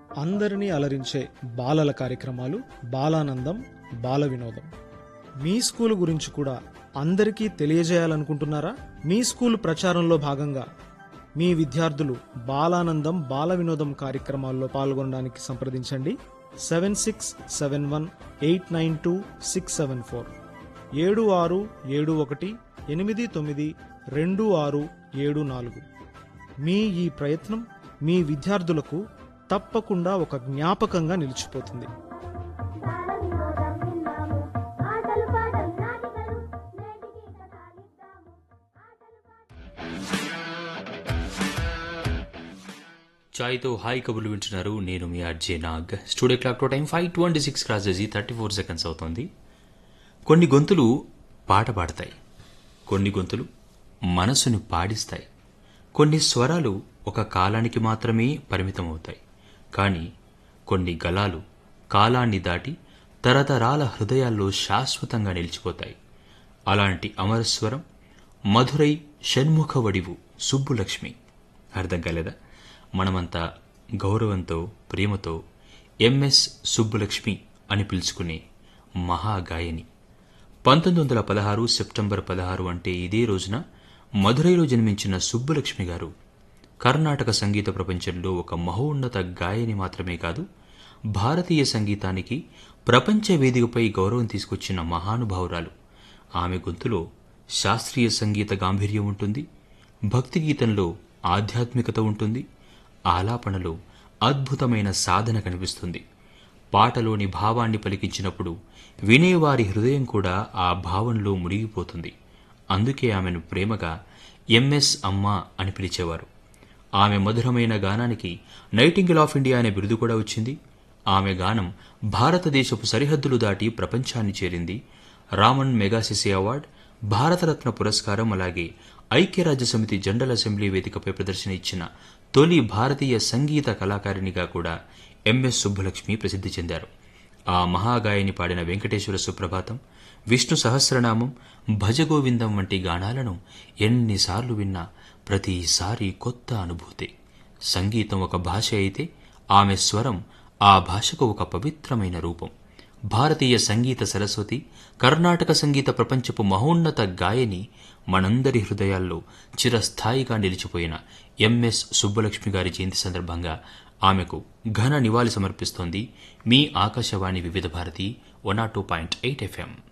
అందరినీ అలరించే బాలల కార్యక్రమాలు బాలానందం బాల వినోదం మీ స్కూల్ గురించి కూడా అందరికీ తెలియజేయాలనుకుంటున్నారా మీ స్కూల్ ప్రచారంలో భాగంగా మీ విద్యార్థులు బాలానందం బాల వినోదం కార్యక్రమాల్లో పాల్గొనడానికి సంప్రదించండి seven six seven one eight nine two six seven four ఏడు ఆరు ఏడు ఒకటి ఎనిమిది తొమ్మిది రెండు ఆరు ఏడు నాలుగు మీ ఈ ప్రయత్నం మీ విద్యార్థులకు తప్పకుండా ఒక జ్ఞాపకంగా నిలిచిపోతుంది బాల వినోదం విన్నాము ఆటలు పాటలు నాటికలు నేటికి కథాలిద్దాము ఆటలు చాయ్తో హాయ్ కబుర్లు వింటున్నారు నేను మీ RJ Nag studio clock time five twenty six cross చేసి థర్టీ ఫోర్ సెకండ్స్ అవుతుంది కొన్ని గొంతులు పాట పాడతాయి కొన్ని గొంతులు మనసుని పాడిస్తాయి కొన్ని స్వరాలు ఒక కాలానికి మాత్రమే పరిమితం అవుతాయి కానీ కొన్ని గలాలు కాలాన్ని దాటి తరతరాల హృదయాల్లో శాశ్వతంగా నిలిచిపోతాయి అలాంటి అమరస్వరం మధురై షణ్ముఖ వడివు సుబ్బులక్ష్మి అర్థం కాలేదా మనమంతా గౌరవంతో ప్రేమతో ఎంఎస్ సుబ్బులక్ష్మి అని పిలుచుకునే మహాగాయని పంతొమ్మిది వందల పదహారు సెప్టెంబర్ పదహారు అంటే ఇదే రోజున మధురైలో జన్మించిన సుబ్బులక్ష్మి గారు కర్ణాటక సంగీత ప్రపంచంలో ఒక మహోన్నత గాయని మాత్రమే కాదు భారతీయ సంగీతానికి ప్రపంచ వేదికపై గౌరవం తీసుకొచ్చిన మహానుభావురాలు ఆమె గొంతులో శాస్త్రీయ సంగీత గాంభీర్యం ఉంటుంది భక్తి గీతంలో ఆధ్యాత్మికత ఉంటుంది ఆలాపనలో అద్భుతమైన సాధన కనిపిస్తుంది పాటలోని భావాన్ని పలికించినప్పుడు వినేవారి హృదయం కూడా ఆ భావంలో మునిగిపోతుంది అందుకే ఆమెను ప్రేమగా ఎంఎస్ అమ్మ అని పిలిచేవారు ఆమె మధురమైన గానానికి నైటింగిల్ ఆఫ్ ఇండియా అనే బిరుదు కూడా వచ్చింది ఆమె గానం భారతదేశపు సరిహద్దులు దాటి ప్రపంచాన్ని చేరింది రామన్ మెగాసిసి అవార్డ్ భారతరత్న పురస్కారం అలాగే ఐక్యరాజ్య సమితి జనరల్ అసెంబ్లీ వేదికపై ప్రదర్శన ఇచ్చిన తొలి భారతీయ సంగీత కళాకారిణిగా కూడా ఎంఎస్ సుబ్బలక్ష్మి ప్రసిద్ధి చెందారు ఆ మహాగాయని పాడిన వెంకటేశ్వర సుప్రభాతం విష్ణు సహస్రనామం భజగోవిందం వంటి గానాలను ఎన్నిసార్లు విన్నా ప్రతిసారి కొత్త అనుభూతి సంగీతం ఒక భాష అయితే ఆమె స్వరం ఆ భాషకు ఒక పవిత్రమైన రూపం భారతీయ సంగీత సరస్వతి కర్ణాటక సంగీత ప్రపంచపు మహోన్నత గాయని మనందరి హృదయాల్లో చిరస్థాయిగా నిలిచిపోయిన ఎంఎస్ సుబ్బలక్ష్మి గారి జయంతి సందర్భంగా ఆమెకు ఘన నివాళి సమర్పిస్తోంది మీ Akashvani Vividh Bharati one two point eight FM